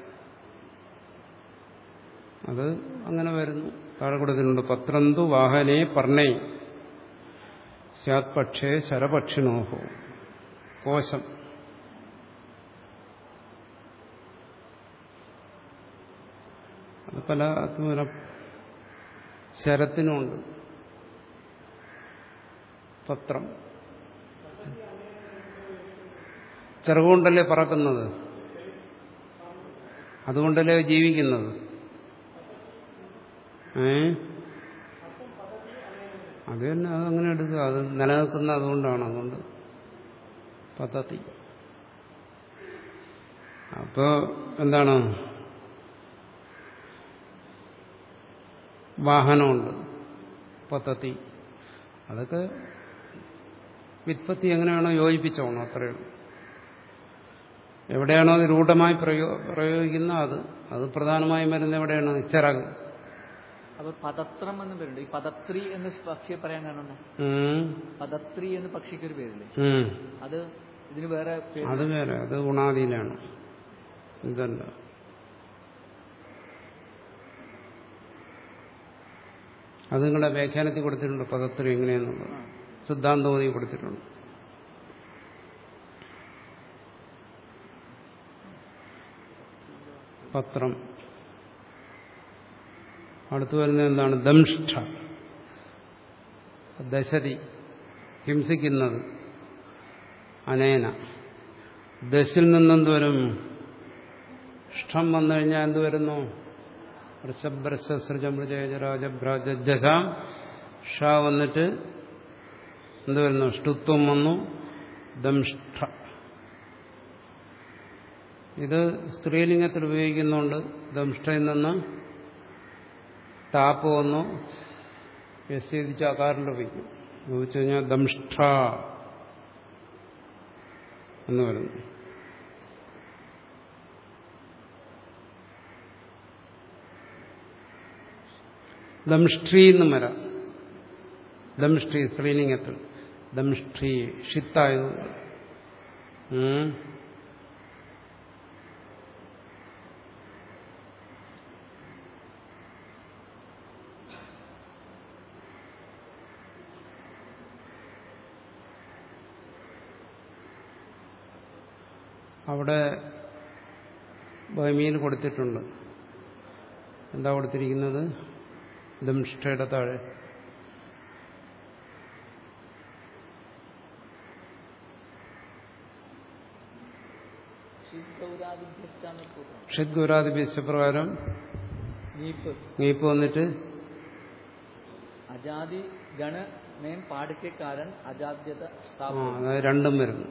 അത് അങ്ങനെ വരുന്നു താഴെ കൊടുത്തിട്ടുണ്ട് പത്രന്തു വാഹനേ പർണേ സ്യാത് പക്ഷേ ശരപക്ഷിണോഹോ കോശം അത് പല പല ശരത്തിനുമുണ്ട് പത്രം ചിറകുകൊണ്ടല്ലേ പറക്കുന്നത് അതുകൊണ്ടല്ലേ ജീവിക്കുന്നത് ഏ അത് തന്നെ അതങ്ങനെ എടുക്കുക അത് നിലനിൽക്കുന്ന അതുകൊണ്ടാണ് അതുകൊണ്ട് പദ്ധതി അപ്പോ എന്താണ് വാഹനമുണ്ട് പദ്ധതി അതൊക്കെ വിത്പത്തി എങ്ങനെയാണോ യോജിപ്പിച്ചോണം അത്രയേ ഉള്ളൂ എവിടെയാണോ അത് രൂഢമായി പ്രയോ പ്രയോഗിക്കുന്ന അത് അത് പ്രധാനമായും വരുന്ന എവിടെയാണ് ചിറക് അപ്പൊ പദത്രം എന്ന് പേരുണ്ട് ഈ പദത്രി എന്ന് പക്ഷിയെ പറയാൻ കാരണം എന്താ? ഉം. പദത്രി എന്ന് പക്ഷിക്ക് ഒരു പേരില്ലേ ഉം. അത് ഇതിന് വേറെ പേര് അത് വേറെ അത് ഗുണാദിയിലാണ് ഇതല്ല അത് നിങ്ങളുടെ വ്യാഖ്യാനത്തിൽ കൊടുത്തിട്ടുണ്ട് പദത്രി എങ്ങനെയെന്നുള്ളത് സിദ്ധാന്തോതി കൊടുത്തിട്ടുണ്ട് പത്രം അടുത്തു വരുന്നത് എന്താണ് ദംഷ്ഠ ദശതി ഹിംസിക്കുന്നത് അനേന ദശിൽ നിന്നെന്ത് വരും ഇഷ്ടം വന്നു കഴിഞ്ഞാൽ എന്ത് വരുന്നു വൃഷഭ്രസൃജമൃജരാജഭ്രാജസാം ഷ വന്നിട്ട് എന്ത് വരുന്നു ഷ്ടുത്വം വന്നു ദംഷ്ഠ ഇത് സ്ത്രീലിംഗത്തിൽ ഉപയോഗിക്കുന്നുണ്ട് ദംഷ്ടയിൽ നിന്ന് താപ്പ് വന്നു വ്യസ്തീതിച്ച് ആകാറിൽ വയ്ക്കും ഉപയോഗിച്ചു കഴിഞ്ഞാൽ ദംഷ്ഠ എന്ന് പറയുന്നു ദംഷ്ട്രീ എന്നും വരാം ദംഷ്ട്രീ സ്ത്രീലിംഗത്തിൽ ദംഷ്ട്രീ ഷിത്തായതുകൊണ്ട് ഉം. അവിടെ ഭൂമിയിൽ കൊടുത്തിട്ടുണ്ട് എന്താ കൊടുത്തിരിക്കുന്നത് ദംഷ്ടയുടെ താഴെ ശിവഗൗരാദിഭ്യശ്ചാന്ന് സൂത്രം. ഷഡ്ഗൗരാദിഭ്യസ പ്രകാരം നീപ്പ് നീപ്പ് വന്നിട്ട് അജാതി ഗണ മേം പാടുക്കക്കാരൻ അജാദ്യത ആ സ്ഥാപനം അതായത് രണ്ടും വരുന്നു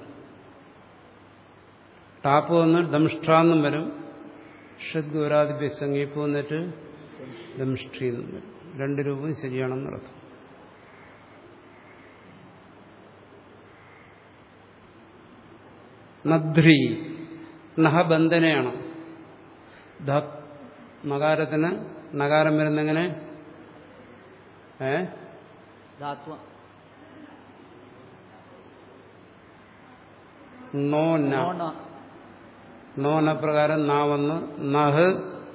ടാപ്പ് വന്ന് ദംഷ്ട്രാന്നും വരും ഷഡ്ഗൗരാദിഭ്യസ നീപ്പ് വന്നിട്ട് ദംഷ്ട്രീ എന്നും വരും രണ്ട് രൂപവും ശരിയാണെന്നർത്ഥം നദ്രി നഹബന്ധനയാണ് ധ നകാരത്തിന് നകാരം വരുന്നെങ്ങനെ ഏ ധാത്വ നോ ന നോണ നോന പ്രകാരം നാ വന്ന് നഹ്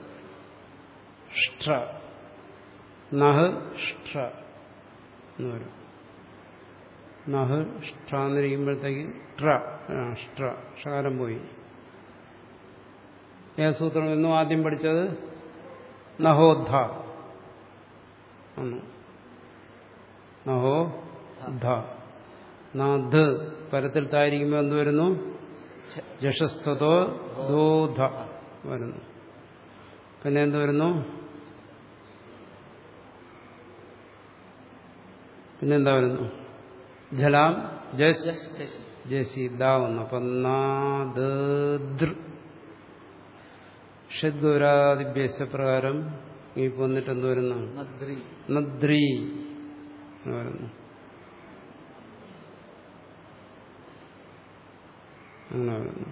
ഷ്ട്ര നഹ് ഷ്ട്ര എന്ന് വരും നഹ് ഷ്ട്ര എന്നിരിക്കുമ്പോഴത്തേക്ക് ട്ര ആ, ഷ്ട്ര ഷകാരം പോയി ഏത് സൂത്രം എന്നും ആദ്യം പഠിച്ചത് നഹോദ്ധ ആണ് നഹോ ധ നാഥ് പരത്തിൽ തായിരിക്കുമ്പോൾ എന്ത് വരുന്നു ജഷസ്തോ ദോധ വരുന്നു പിന്നെ എന്ത് വരുന്നു പിന്നെന്താ വരുന്നു ജലാം ജസ് ജസ് ജസ് ജസി ദാ വന്നു അപ്പൊ നാദൃ ഷഡ്ഗൗരാദിഭ്യസ പ്രകാരം ഈ വന്നിട്ട് എന്ത് വരുന്നു നദ്രി നദ്രി എന്ന് വരുന്നു അങ്ങനെ വരുന്നു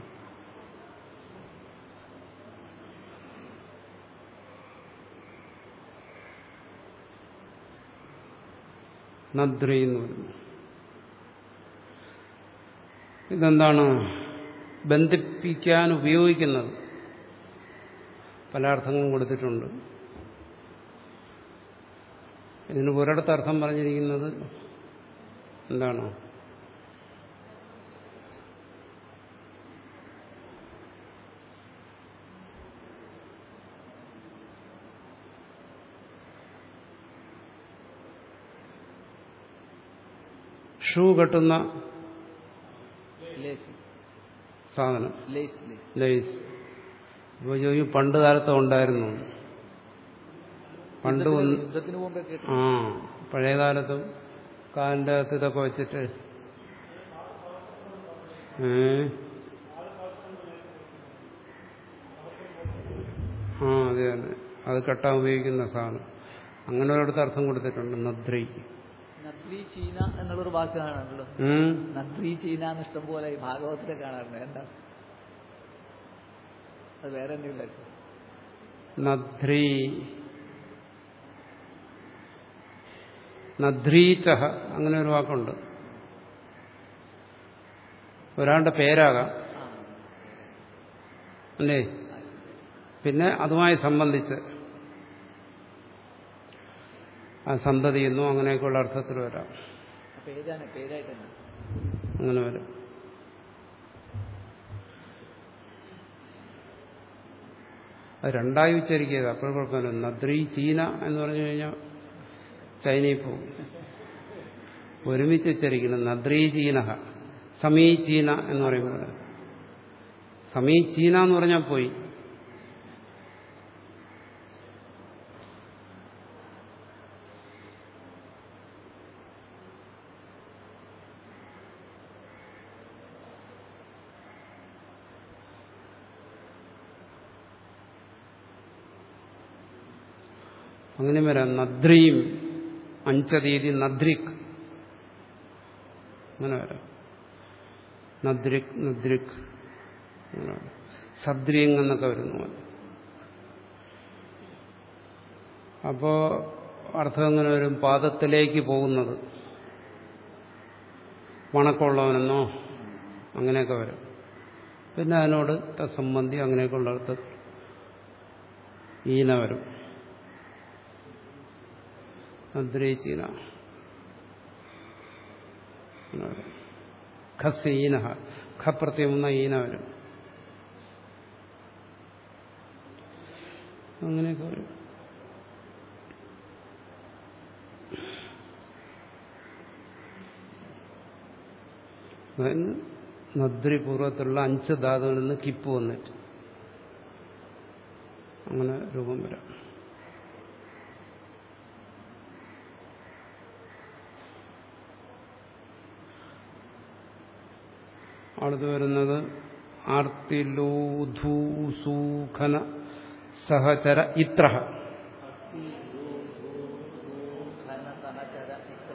നദ്രി എന്ന് വരുന്നു ഇതെന്താണ് ബന്ധിപ്പിക്കാൻ ഉപയോഗിക്കുന്നത് പല അർത്ഥങ്ങളും കൊടുത്തിട്ടുണ്ട് ഇതിന് ഒരിടത്ത് അർത്ഥം പറഞ്ഞിരിക്കുന്നത് എന്താണ് ഷൂ കെട്ടുന്ന ലേസ് സാധനം ലേസ് ലേസ് ലൈസ് അപ്പോൾ ചോദിക്കും പണ്ട് കാലത്ത് ഉണ്ടായിരുന്നു പണ്ട് ഒന്ന് യുദ്ധത്തിന് പോകുമ്പോ കേട്ടു ആ പഴയ കാലത്തും കാലിൻ്റെ അകത്ത് ഇതൊക്കെ വെച്ചിട്ട് ഏ ആ അതെ അതെ അത് കെട്ടാൻ ഉപയോഗിക്കുന്ന സാധനം അങ്ങനെ ഒരിടത്ത് അർത്ഥം കൊടുത്തിട്ടുണ്ട് നദ്രി നദ്രി ചീന എന്നുള്ളൊരു വാക്ക് കാണാറുണ്ടല്ലോ ഉം. നദ്രി ചീന എന്ന് ഇഷ്ടം പോലെ ഈ ഭാഗവതത്തിൽ കാണാറുണ്ട് എന്താ അത് വേറെ എന്തെങ്കിലും നദ്രി നദ്രീചഹ അങ്ങനെ ഒരു വാക്കുണ്ട് ഒരാളുടെ പേരാകാം അല്ലേ പിന്നെ അതുമായി സംബന്ധിച്ച് ആ സന്തതി എന്നോ അങ്ങനെയൊക്കെയുള്ള അർത്ഥത്തിൽ വരാം പേരാണ് പേരായിട്ട് തന്നെ അങ്ങനെ വരും അത് രണ്ടായി ഉച്ചരിക്കുക അപ്പോഴും കുഴപ്പമില്ല നദ്രി ചീന എന്ന് പറഞ്ഞു കഴിഞ്ഞാൽ ചൈനയിൽ പോകും ഒരുമിച്ച് ഉച്ചരിക്കണം നദ്രി ചീനഹ സമീ ചീന എന്ന് പറയുമ്പോൾ സമീ ചീന എന്ന് പറഞ്ഞാൽ പോയി അങ്ങനെ വരാം നദ്രീം അഞ്ചതീതി നദ്രിക് അങ്ങനെ വരാം നദ്രിക് നദ്രിക് അങ്ങനെ വരാം. സദ്രിങ് എന്നൊക്കെ വരുന്നു പോലെ അപ്പോ അർത്ഥം എങ്ങനെ വരും പാദത്തിലേക്ക് പോകുന്നത് വണക്കമുള്ളവനെന്നോ അങ്ങനെയൊക്കെ വരും പിന്നെ അതിനോട് തത്സംബന്ധി അങ്ങനെയൊക്കെയുള്ള അർത്ഥത്തിൽ ഈന വരും അദ്രയിച്ചീന ഖസ് ഈന ഖ പ്രത്യം എന്ന ഈന വരും അങ്ങനെയൊക്കെ വരും അതായത് നദ്രി പൂർവ്വത്തിലുള്ള അഞ്ച് ധാതുകളിൽ നിന്ന് കിപ്പ് വന്നിട്ട് അങ്ങനെ രൂപം വരാം അടുത്ത് വരുന്നത് ആർത്തിലൂധൂസൂഖന സഹചര ഇത്ര ഘന സഹചര ഇത്ര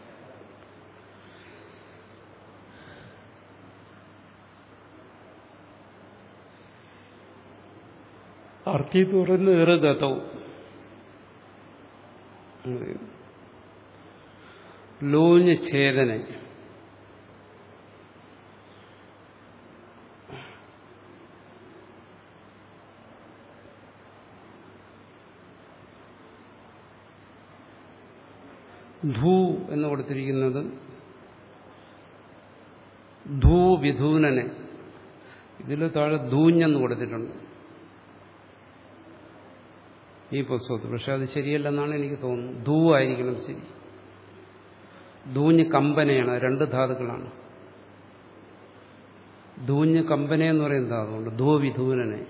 അർത്ഥി തുറന്ന് ഏറുതവും ലൂഞ്ഞ് ഛേദന ധൂ എന്ന് കൊടുത്തിരിക്കുന്നത് ധൂ വിധൂനനെ ഇതിൽ താഴെ ധൂഞ്ഞെന്ന് കൊടുത്തിട്ടുണ്ട് ഈ പുസ്തകത്തിൽ പക്ഷെ അത് ശരിയല്ലെന്നാണ് എനിക്ക് തോന്നുന്നത് ധൂ ആയിരിക്കണം ശരി ധൂഞ്ഞ് കമ്പനയാണ് അത് രണ്ട് ധാതുക്കളാണ് ധൂഞ്ഞ് കമ്പന എന്ന് പറയുന്ന ധാതുണ്ട് ധൂ വിധൂനനെ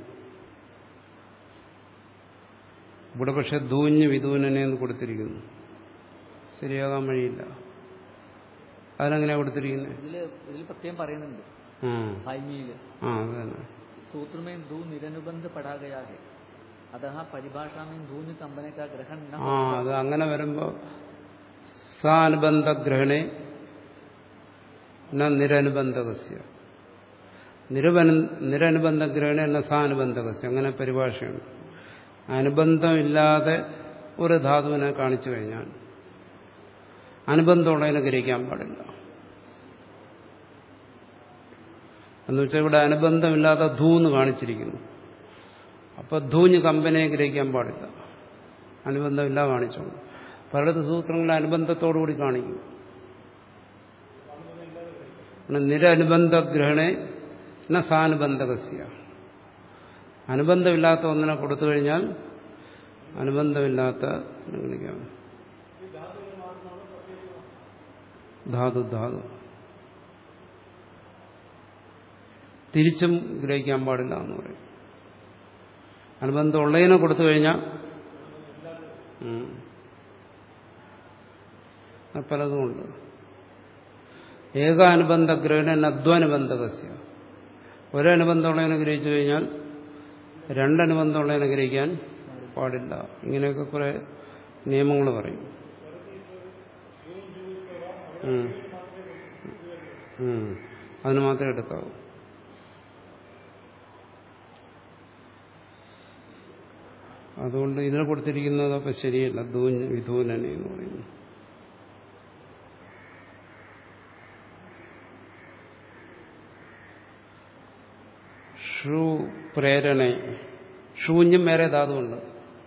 ഇവിടെ പക്ഷെ ധൂഞ്ഞ് വിധൂനനെ എന്ന് കൊടുത്തിരിക്കുന്നു ശരിയാകാൻ വഴിയില്ല അതിനെങ്ങനെയാ കൊടുത്തിരിക്കുന്നത് ഇതില് ഇതിൽ പ്രത്യേകം പറയുന്നുണ്ട് ആ ഭൈമിയില് ആ അത് തന്നെ सूत्र में धू निरनुबंध पढ़ा गया है अतः परिभाषा में धून कंबने का ग्रहण न ആ അത് അങ്ങനെ വരുമ്പോ സാനുബന്ധ ഗ്രഹണേ ന നിരനുബന്ധകസ്യ നിരവന നിരനുബന്ധ ഗ്രഹണേ ന സാനുബന്ധകസ്യ അങ്ങനെ പരിഭാഷയുണ്ട് അനുബന്ധമില്ലാതെ ഒരു ധാതുവിനെ കാണിച്ചു കഴിഞ്ഞാൽ അനുബന്ധമുള്ളതിനെ ഗ്രഹിക്കാൻ പാടില്ല എന്ന് വെച്ചാൽ ഇവിടെ അനുബന്ധമില്ലാത്ത ധൂന്ന് കാണിച്ചിരിക്കുന്നു അപ്പൊ ധൂഞ്ഞ് കമ്പനിയെ ഗ്രഹിക്കാൻ പാടില്ല അനുബന്ധമില്ല കാണിച്ചോണ്ട് പലയിടത്ത് സൂത്രങ്ങളിൽ അനുബന്ധത്തോടുകൂടി കാണിക്കും പിന്നെ നിരനുബന്ധ ഗ്രഹണേ ന സാനുബന്ധകസ്യ അനുബന്ധമില്ലാത്ത ഒന്നിനെ കൊടുത്തു കഴിഞ്ഞാൽ അനുബന്ധമില്ലാത്ത വിളിക്കാം ധാതു ധാതു തിരിച്ചും ഗ്രഹിക്കാൻ പാടില്ല എന്ന് പറയും അനുബന്ധം ഉള്ളതിനെ കൊടുത്തു കഴിഞ്ഞാൽ ഉം. അത് പലതുമുണ്ട് ഏകാനുബന്ധ ഗ്രഹണൻ അദ്വാനുബന്ധകസ്യ ഒരനുബന്ധമുള്ളതിനെ ഗ്രഹിച്ചു കഴിഞ്ഞാൽ രണ്ടനുബന്ധമുള്ളതിനെ ഗ്രഹിക്കാൻ പാടില്ല ഇങ്ങനെയൊക്കെ കുറെ നിയമങ്ങൾ പറയും ഉം. ഉം. അതിന് മാത്രമേ എടുക്കാവൂ അതുകൊണ്ട് ഇതിനെ കൊടുത്തിരിക്കുന്നത് അപ്പം ശരിയല്ല ധൂഞ്ഞ് വിധൂനനെ എന്ന് പറയുന്നു ഷൂ പ്രേരണ ശൂന്യം വേറെ ധാതുവുണ്ട്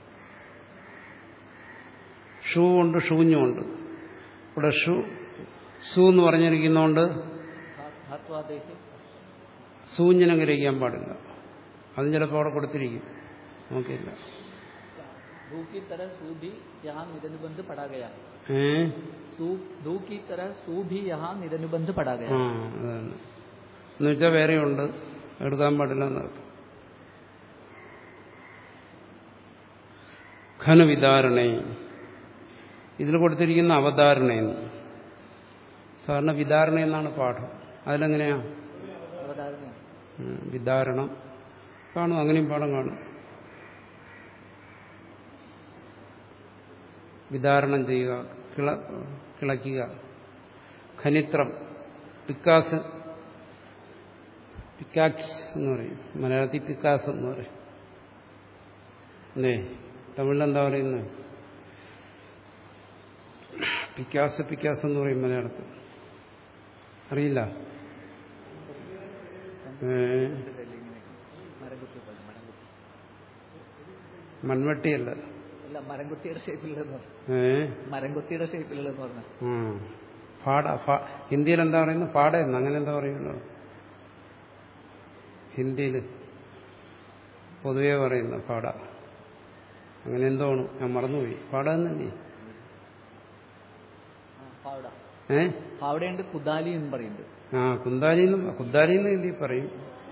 ഷൂ ഉണ്ട് ശൂന്യമുണ്ട് ഇവിടെ ഷൂ സു എന്ന് പറഞ്ഞിരിക്കുന്നതുകൊണ്ട് धात्वादेशे ശൂന്യനം ഗ്രഹിക്കാൻ പാടില്ല അതും ചിലപ്പോൾ അവിടെ കൊടുത്തിരിക്കും നോക്കിയില്ല धू की तरह सू भी यहाँ निरनुबंध पढ़ा गया ഏ सू धू की तरह सू भी यहाँ निरनुबंध पढ़ा गया ആ അതാണ് എന്നുവെച്ചാൽ വേറെയുണ്ട് എടുക്കാൻ പാടില്ല എന്നർത്ഥം ഘനവിധാരണേ ഇതിൽ കൊടുത്തിരിക്കുന്ന അവതാരണയെന്ന് സാധാരണ വിധാരണ എന്നാണ് പാഠം അതിലെങ്ങനെയാ अवधारणा ഉം, വിധാരണം കാണും അങ്ങനെയും പാഠം കാണും വിധാരണം ചെയ്യുക കിള കിളയ്ക്കുക ഖനിത്രം പിക്കാസ് പിക്കാക്സ് എന്ന് പറയും മലയാളത്തിൽ പിക്കാസ് എന്ന് പറയും അല്ലേ തമിഴിലെന്താ പറയുന്നത് പിക്കാസ് പിക്കാസ് എന്ന് പറയും മലയാളത്തിൽ അറിയില്ല ഏ മരംകുത്തി പോലെ, മരംകുത്തി മൺവെട്ടിയല്ല അല്ല മരംകുത്തിയുടെ ഷേപ്പിലുള്ളതെന്ന് പറഞ്ഞു ഏ മരംകുത്തിയുടെ ഷേപ്പിലുള്ളതെന്ന് പറഞ്ഞു ആ പാട ഫാ- ഹിന്ദിയിൽ എന്താ പറയുന്നത് പാടയെന്ന് അങ്ങനെ എന്താ പറയുള്ളൂ ഹിന്ദിയിൽ പൊതുവെ പറയുന്ന പാട അങ്ങനെ എന്തോ ആണ് ഞാൻ മറന്നുപോയി പാട എന്നല്ലേ പാവട ഏ പാവടയുണ്ട് കുദാലി എന്ന് പറയുന്നുണ്ട് ആ കുന്താലിന്നും കുന്താലിന്ന് ഹിന്ദി പറയും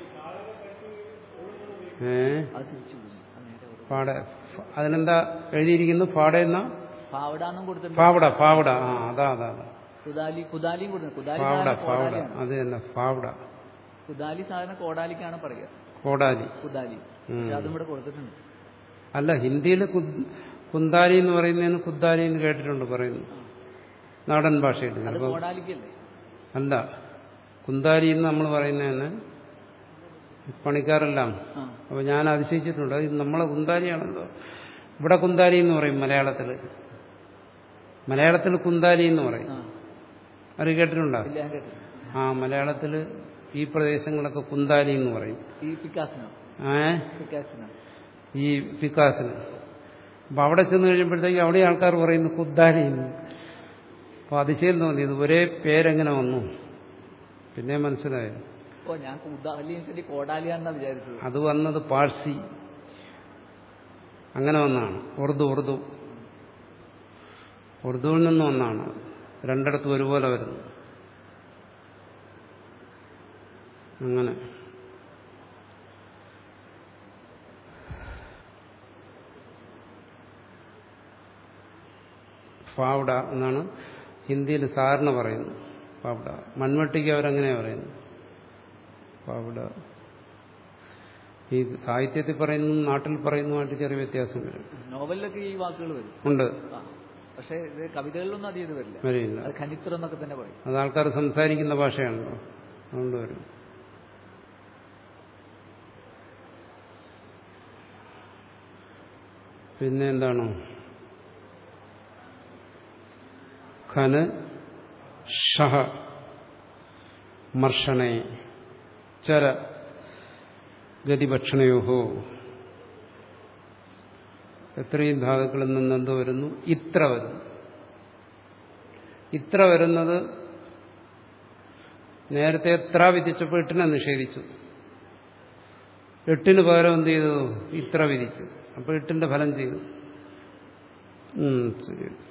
ഏ അത് തിരിച്ചു പോകുന്നു അത് നേരെ ഒരു- പാട ഫ- അതിനെന്താ എഴുതിയിരിക്കുന്നു പാട എന്ന പാവട എന്നും കൊടുത്തിട്ടുണ്ട് പാവട പാവട ആ അതാ അതാ അതാ കുദാലി കുദാലിയും കൊടുത്തു കുദാലി പാവട സാധാരണ പാവട കോടാലിയാണ് അത് തന്നെ പാവട കുദാലി സാധാരണ കോടാലിക്കാണ് പറയുക കോടാലി കുദാലി ഉം. പക്ഷെ അതും ഇവിടെ കൊടുത്തിട്ടുണ്ട് അല്ല ഹിന്ദിയിൽ കുന്താലി എന്ന് പറയുന്നതിന് കുദ്ദാലി എന്ന് കേട്ടിട്ടുണ്ട് പറയുന്നു നാടൻ ഭാഷയിൽ അത് ചിലപ്പോൾ കോടാലിക്കല്ലേ അല്ല കുന്താലി എന്ന് നമ്മൾ പറയുന്നതിന് പണിക്കാരെല്ലാം ആ അപ്പോൾ ഞാൻ അതിശയിച്ചിട്ടുണ്ട് അത് നമ്മളെ കുന്താലിയാണല്ലോ ഇവിടെ കുന്താലി എന്ന് പറയും മലയാളത്തിൽ മലയാളത്തിൽ കുന്താലി എന്ന് പറയും ആ അത് കേട്ടിട്ടുണ്ടോ ഇല്ല ഞാൻ കേട്ടില്ല ആ മലയാളത്തിൽ ഈ പ്രദേശങ്ങളൊക്കെ കുന്താലി എന്ന് പറയും ഈ പിക്കാസിനോ ഏ പിക്കാസിനോ ഈ പിക്കാസിന് അപ്പൊ അവിടെ ചെന്ന് കഴിയുമ്പോഴത്തേക്ക് അവിടെ ആൾക്കാർ പറയുന്നു കുദ്ദാലി എന്ന് അപ്പൊ അതിശയം തോന്നി ഇത് ഒരേ പേരെങ്ങനെ വന്നു പിന്നെ മനസ്സിലായത് ഓ ഞാൻ കുദാലി വെച്ചിട്ട് കോടാലിയാണെന്നാ വിചാരിച്ചത് അത് വന്നത് പാഴ്സി അങ്ങനെ വന്നാണ് ഉറുദു ഉറുദു ഉറുദുവിൽ നിന്ന് വന്നാണ് രണ്ടിടത്തും ഒരുപോലെ വരുന്നു അങ്ങനെ പാവട എന്നാണ് ഹിന്ദിയിൽ സാറിന് പറയുന്നത് പാവട മൺവെട്ടിക്ക് അവരങ്ങനെ പറയുന്നു പാവട ഈ സാഹിത്യത്തിൽ പറയുന്നു നാട്ടിൽ പറയുന്നതുമായിട്ട് ചെറിയ വ്യത്യാസം വരും നോവലിലൊക്കെ ഈ വാക്കുകൾ വരും ഉണ്ട് ആ പക്ഷെ ഇത് കവിതകളിലൊന്നും അധികം ഇത് വരില്ല വരില്ല അത് ഖനിത്രം എന്നൊക്കെ തന്നെ പറയും അത് ആൾക്കാർ സംസാരിക്കുന്ന ഭാഷയാണല്ലോ അതുകൊണ്ട് വരും പിന്നെ എന്താണ് ഖന് ഷഹ മർഷണേ ചര ഗതിഭക്ഷണയോഹോ എത്രയും ധാതുക്കളിൽ നിന്ന് എന്ത് വരുന്നു ഇത്ര വരുന്നു ഇത്ര വരുന്നത് നേരത്തെ എത്ര വിധിച്ചപ്പോൾ എട്ടിനെ നിഷേധിച്ചു എട്ടിന് പകരം എന്ത് ചെയ്തു ഇത്ര വിധിച്ചു അപ്പോൾ എട്ടിന്റെ ഫലം ചെയ്തു ഉം, ശരി